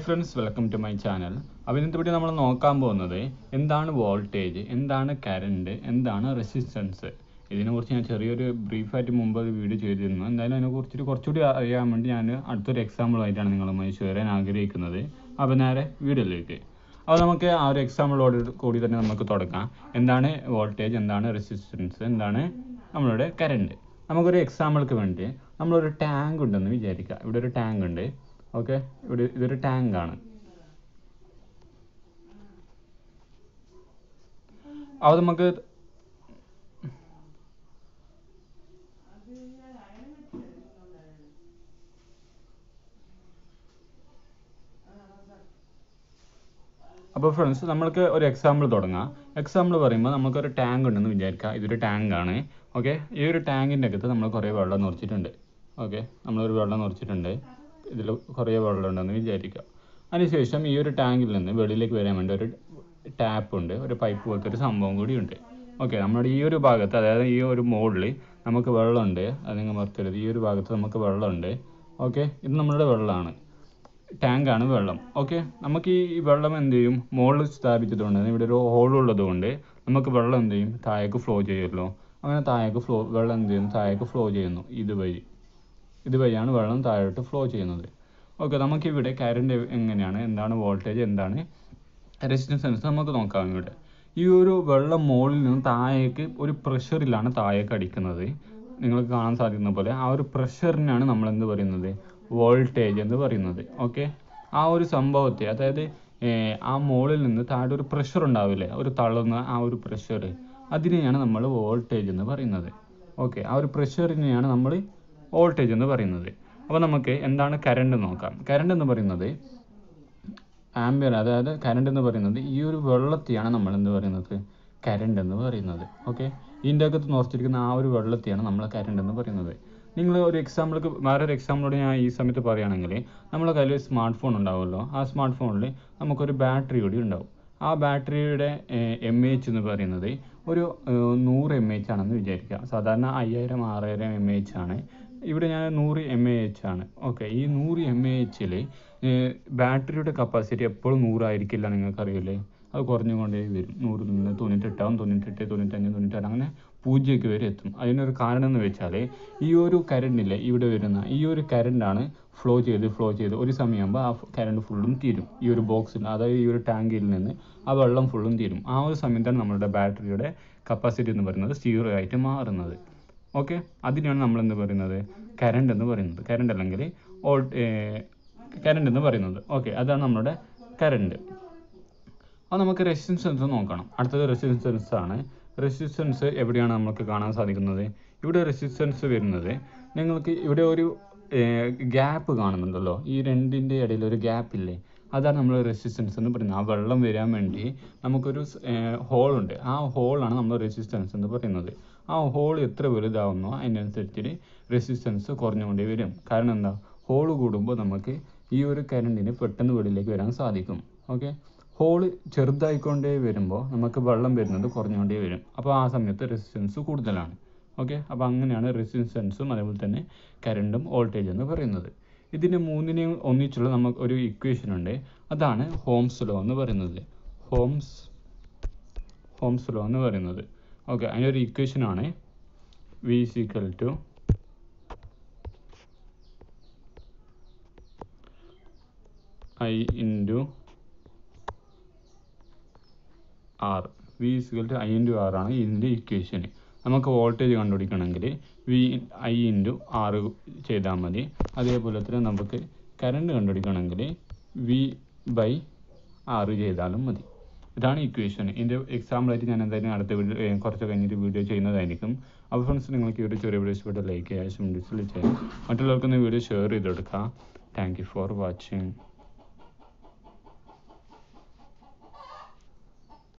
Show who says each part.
Speaker 1: friends welcome to my channel അപ്പോൾ ഇന്നത്തെ video നമ്മൾ നോക്കാൻ പോകുന്നത് എന്താണ് വോൾട്ടേജ് എന്താണ് കറണ്ട് എന്താണ് റെസിസ്റ്റൻസ് ഇതിനെക്കുറിച്ച് ഞാൻ ചെറിയൊരു ബ്രീഫായിട്ട് മുമ്പ് ഒരു വീഡിയോ ചെയ്തിരുന്നു എന്തായാലും അതിനെക്കുറിച്ചിട്ട് കുറച്ചുകൂടി അറിയാൻ വേണ്ടി ഞാൻ അടുത്തൊരു എക്സാമ്പിളായിട്ടാണ് നിങ്ങളുമായി ഷെയർ ചെയ്യാൻ ആഗ്രഹിക്കുന്നത് അപ്പോൾ നേരെ വീഡിയോയിലേക്ക് അപ്പോൾ നമുക്ക് ആ ഒരു എക്സാമ്പിളോട് കൂടി തന്നെ നമുക്ക് തുടങ്ങാം എന്താണ് വോൾട്ടേജ് എന്താണ് റെസിസ്റ്റൻസ് എന്താണ് നമ്മളുടെ കറണ്ട് നമുക്കൊരു എക്സാമ്പിൾക്ക് വേണ്ടി നമ്മളൊരു ടാങ്ക് ഉണ്ടെന്ന് വിചാരിക്കുക ഇവിടെ ഒരു ടാങ്ക് ഉണ്ട് ഓക്കെ ഇവിടെ ഇതൊരു ടാങ്ക് ആണ് അപ്പോൾ നമുക്ക് അപ്പോൾ ഫ്രണ്ട്സ് നമ്മൾക്ക് ഒരു എക്സാമ്പിൾ തുടങ്ങാം എക്സാമ്പിൾ പറയുമ്പോൾ നമുക്കൊരു ടാങ്ക് ഉണ്ടെന്ന് വിചാരിക്കുക ഇതൊരു ടാങ്ക് ആണ് ഓക്കെ ഈ ഒരു ടാങ്കിൻ്റെ അകത്ത് നമ്മൾ കുറേ വെള്ളം നിറച്ചിട്ടുണ്ട് ഓക്കെ നമ്മളൊരു വെള്ളം നിറച്ചിട്ടുണ്ട് ഇതിൽ കുറേ വെള്ളം ഉണ്ടെന്ന് വിചാരിക്കുക അതിനുശേഷം ഈ ഒരു ടാങ്കിൽ നിന്ന് വെളിയിലേക്ക് വരാൻ വേണ്ടി ഒരു ടാപ്പ് ഉണ്ട് ഒരു പൈപ്പ് പോലത്തെ ഒരു സംഭവം കൂടി ഉണ്ട് ഓക്കെ നമ്മുടെ ഈ ഒരു ഭാഗത്ത് അതായത് ഈ ഒരു മോഡിൽ നമുക്ക് വെള്ളമുണ്ട് അത് നിങ്ങൾ മറക്കരുത് ഈ ഒരു ഭാഗത്ത് നമുക്ക് വെള്ളമുണ്ട് ഓക്കെ ഇത് നമ്മളുടെ വെള്ളമാണ് ടാങ്കാണ് വെള്ളം ഓക്കെ നമുക്ക് ഈ വെള്ളം എന്ത് ചെയ്യും മുകളിൽ സ്ഥാപിച്ചതുകൊണ്ട് ഇവിടെ ഒരു ഹോൾ ഉള്ളതുകൊണ്ട് നമുക്ക് വെള്ളം എന്ത് ചെയ്യും താഴേക്ക് ഫ്ലോ ചെയ്യുമല്ലോ അങ്ങനെ താഴേക്ക് ഫ്ലോ വെള്ളം എന്ത് ചെയ്യും താഴേക്ക് ഫ്ലോ ചെയ്യുന്നു ഇതുവഴി ഇതുവഴിയാണ് വെള്ളം താഴോട്ട് ഫ്ലോ ചെയ്യുന്നത് ഓക്കെ നമുക്കിവിടെ കറണ്ട് എങ്ങനെയാണ് എന്താണ് വോൾട്ടേജ് എന്താണ് റെസിസ്റ്റൻസ് നമുക്ക് നോക്കാം ഇവിടെ ഈ ഒരു വെള്ളം മുകളിൽ നിന്ന് താഴേക്ക് ഒരു പ്രഷറിലാണ് താഴേക്ക് അടിക്കുന്നത് നിങ്ങൾക്ക് കാണാൻ സാധിക്കുന്ന പോലെ ആ ഒരു പ്രഷറിനാണ് നമ്മൾ എന്ത് പറയുന്നത് വോൾട്ടേജ് എന്ന് പറയുന്നത് ഓക്കെ ആ ഒരു സംഭവത്തെ അതായത് ഏർ, ആ മുകളിൽ നിന്ന് താഴെ ഒരു പ്രഷർ ഉണ്ടാവില്ലേ ഒരു തള്ളുന്ന ആ ഒരു പ്രഷർ അതിനെയാണ് നമ്മൾ വോൾട്ടേജ് എന്ന് പറയുന്നത് ഓക്കെ ആ ഒരു പ്രഷറിനെയാണ് നമ്മൾ വോൾട്ടേജ് എന്ന് പറയുന്നത് അപ്പോൾ നമുക്ക് എന്താണ് കറണ്ട് നോക്കാം കറണ്ട് എന്ന് പറയുന്നത് ആംബിയർ അതായത് കറണ്ട് എന്ന് പറയുന്നത് ഈ ഒരു വെള്ളത്തെയാണ് നമ്മൾ എന്ത് പറയുന്നത് കറണ്ട് എന്ന് പറയുന്നത് ഓക്കെ ഇതിൻ്റെ അകത്ത് നിറച്ചിരിക്കുന്ന ആ ഒരു വെള്ളത്തെയാണ് നമ്മൾ കറണ്ട് എന്ന് പറയുന്നത് നിങ്ങൾ ഒരു എക്സാമ്പിൾക്ക് വേറൊരു എക്സാമ്പിളോട് ഞാൻ ഈ സമയത്ത് പറയുകയാണെങ്കിൽ നമ്മളെ കയ്യിൽ സ്മാർട്ട് ഫോൺ ഉണ്ടാവുമല്ലോ ആ സ്മാർട്ട് ഫോണിൽ നമുക്കൊരു ബാറ്ററി കൂടി ഉണ്ടാവും ആ ബാറ്ററിയുടെ എം എച്ച് എന്ന് പറയുന്നത് ഒരു ഏർ, നൂറ് എം എച്ച് ആണെന്ന് വിചാരിക്കുക സാധാരണ അയ്യായിരം ആറായിരം എം എച്ച് ആണ് ഇവിടെ ഞാൻ നൂറ് എം എ എച്ച് ആണ് ഓക്കെ ഈ നൂറ് എം എ എച്ചിൽ ബാറ്ററിയുടെ കപ്പാസിറ്റി എപ്പോഴും നൂറായിരിക്കില്ല നിങ്ങൾക്കറിയില്ലേ അത് കുറഞ്ഞുകൊണ്ടേ വരും നൂറ് നിന്ന് തൊണ്ണൂറ്റെട്ടാവും തൊണ്ണൂറ്റെട്ട് തൊണ്ണൂറ്റഞ്ച് തൊണ്ണൂറ്റാറ് അങ്ങനെ പൂജ്യമൊക്കെ വരെ എത്തും അതിനൊരു കാരണം എന്ന് വെച്ചാൽ ഈ ഒരു കറണ്ടില്ലേ ഇവിടെ വരുന്ന ഈ ഒരു കറണ്ടാണ് ഫ്ലോ ചെയ്ത് ഫ്ലോ ചെയ്ത് ഒരു സമയമാകുമ്പോൾ ആ കറണ്ട് ഫുള്ളും തീരും ഈ ഒരു ബോക്സിൽ അതായത് ഈ ഒരു ടാങ്കിൽ നിന്ന് ആ വെള്ളം ഫുള്ളും തീരും ആ ഒരു സമയത്താണ് നമ്മുടെ ബാറ്ററിയുടെ കപ്പാസിറ്റി എന്ന് പറയുന്നത് സീറോ ആയിട്ട് മാറുന്നത് ഓക്കെ അതിനെയാണ് നമ്മൾ എന്ത് പറയുന്നത് കറണ്ട് എന്ന് പറയുന്നത് കറണ്ട് അല്ലെങ്കിൽ ഓൾ കറണ്ട് എന്ന് പറയുന്നത് ഓക്കെ അതാണ് നമ്മുടെ കറണ്ട് അപ്പോൾ നമുക്ക് റെസിസ്റ്റൻസ് നോക്കണം അടുത്തത് റെസിസ്റ്റൻസ് ആണ് റെസിസ്റ്റൻസ് എവിടെയാണ് നമുക്ക് കാണാൻ സാധിക്കുന്നത് ഇവിടെ റെസിസ്റ്റൻസ് വരുന്നത് നിങ്ങൾക്ക് ഇവിടെ ഒരു ഗ്യാപ്പ് കാണുന്നുണ്ടല്ലോ ഈ രണ്ടിൻ്റെ ഇടയിൽ ഒരു ഗ്യാപ്പ് ഇല്ലേ അതാണ് നമ്മൾ റെസിസ്റ്റൻസ് എന്ന് പറയുന്നത് ആ വെള്ളം വരാൻ വേണ്ടി നമുക്കൊരു ഹോളുണ്ട് ആ ഹോളാണ് നമ്മൾ റെസിസ്റ്റൻസ് എന്ന് പറയുന്നത് ആ ഹോൾ എത്ര വലുതാവുന്നോ അതിനനുസരിച്ച് റെസിസ്റ്റൻസ് കുറഞ്ഞുകൊണ്ടേ വരും കാരണം എന്താ ഹോൾ കൂടുമ്പോൾ നമുക്ക് ഈ ഒരു കറണ്ടിന് പെട്ടെന്ന് വെളിയിലേക്ക് വരാൻ സാധിക്കും ഓക്കെ ഹോള് ചെറുതായിക്കൊണ്ടേ വരുമ്പോൾ നമുക്ക് വെള്ളം വരുന്നത് കുറഞ്ഞുകൊണ്ടേ വരും അപ്പോൾ ആ സമയത്ത് റെസിസ്റ്റൻസ് കൂടുതലാണ് ഓക്കെ അപ്പോൾ അങ്ങനെയാണ് റെസിസ്റ്റൻസും അതേപോലെ തന്നെ കറണ്ടും വോൾട്ടേജ് എന്ന് പറയുന്നത് ഇതിൻ്റെ മൂന്നിനെയും ഒന്നിച്ചുള്ള നമുക്ക് ഒരു ഇക്വേഷൻ ഉണ്ട് അതാണ് ഹോംസ് ലോ എന്ന് പറയുന്നത് ഹോംസ് ഹോംസ് ലോ എന്ന് പറയുന്നത് ഓക്കെ അതിനൊരു ഇക്വേഷനാണ് V equal to I into R V equal to I into R ആണ് ഇതിൻ്റെ ഇക്വേഷൻ നമുക്ക് വോൾട്ടേജ് കണ്ടുപിടിക്കണമെങ്കിൽ വി ഐ ഇൻറ്റു ആർ ചെയ്താൽ മതി അതേപോലെ തന്നെ നമുക്ക് കറണ്ട് കണ്ടുപിടിക്കണമെങ്കിൽ വി ബൈ ആർ ചെയ്താലും മതി ഇതാണ് ഇക്വേഷൻ ഇതിൻ്റെ എക്സാമ്പിളായിട്ട് ഞാൻ എന്തായാലും അടുത്ത വീഡിയോ ഏ, കുറച്ച് കഴിഞ്ഞിട്ട് വീഡിയോ ചെയ്യുന്നതായിരിക്കും അപ്പോൾ ഫ്രണ്ട്സ് നിങ്ങൾക്ക് ഈ ഒരു ചെറിയ വീഡിയോ ഇഷ്ടപ്പെട്ട ലൈക്ക് ചെയ്യുക ഡിസ്ലൈക്ക് ചെയ്യുക മറ്റുള്ളവർക്കൊന്ന് വീഡിയോ ഷെയർ ചെയ്ത് കൊടുക്കുക താങ്ക് യു ഫോർ വാച്ചിങ്